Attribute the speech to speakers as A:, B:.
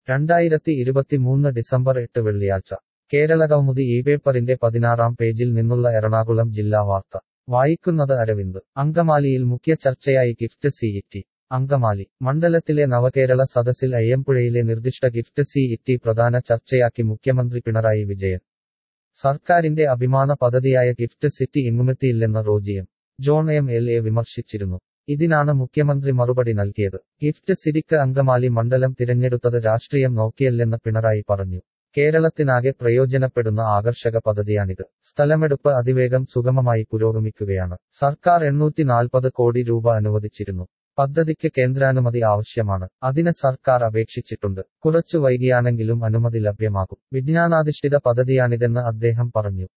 A: രണ്ടായിരത്തി ഇരുപത്തിമൂന്ന് ഡിസംബർ എട്ട് വെള്ളിയാഴ്ച കേരള കൗമുദി ഈ പേപ്പറിന്റെ പതിനാറാം പേജിൽ നിന്നുള്ള എറണാകുളം ജില്ലാ വാർത്ത വായിക്കുന്നത് അരവിന്ദ് അങ്കമാലിയിൽ മുഖ്യ ചർച്ചയായി ഗിഫ്റ്റ് സിഇറ്റി അങ്കമാലി മണ്ഡലത്തിലെ നവകേരള സദസ്സിൽ അയ്യമ്പുഴയിലെ നിർദ്ദിഷ്ട ഗിഫ്റ്റ് സിഇറ്റി പ്രധാന ചർച്ചയാക്കി മുഖ്യമന്ത്രി പിണറായി വിജയൻ സർക്കാരിന്റെ അഭിമാന പദ്ധതിയായ ഗിഫ്റ്റ് സിറ്റി ഇങ്ങുമെത്തിയില്ലെന്ന് റോജിയം ജോൺ എം എൽ എ വിമർശിച്ചിരുന്നു ഇതിനാണ് മുഖ്യമന്ത്രി മറുപടി നൽകിയത് ഗിഫ്റ്റ് സിറ്റിക്ക് അങ്കമാലി മണ്ഡലം തിരഞ്ഞെടുത്തത് രാഷ്ട്രീയം നോക്കിയല്ലെന്ന് പിണറായി പറഞ്ഞു കേരളത്തിനാകെ പ്രയോജനപ്പെടുന്ന ആകർഷക പദ്ധതിയാണിത് സ്ഥലമെടുപ്പ് അതിവേഗം സുഗമമായി പുരോഗമിക്കുകയാണ് സർക്കാർ എണ്ണൂറ്റി നാൽപ്പത് കോടി രൂപ അനുവദിച്ചിരുന്നു പദ്ധതിക്ക് കേന്ദ്രാനുമതി ആവശ്യമാണ് അതിന് സർക്കാർ അപേക്ഷിച്ചിട്ടുണ്ട് കുറച്ചു വൈകിയാണെങ്കിലും അനുമതി ലഭ്യമാകും വിജ്ഞാനാധിഷ്ഠിത പദ്ധതിയാണിതെന്ന് അദ്ദേഹം പറഞ്ഞു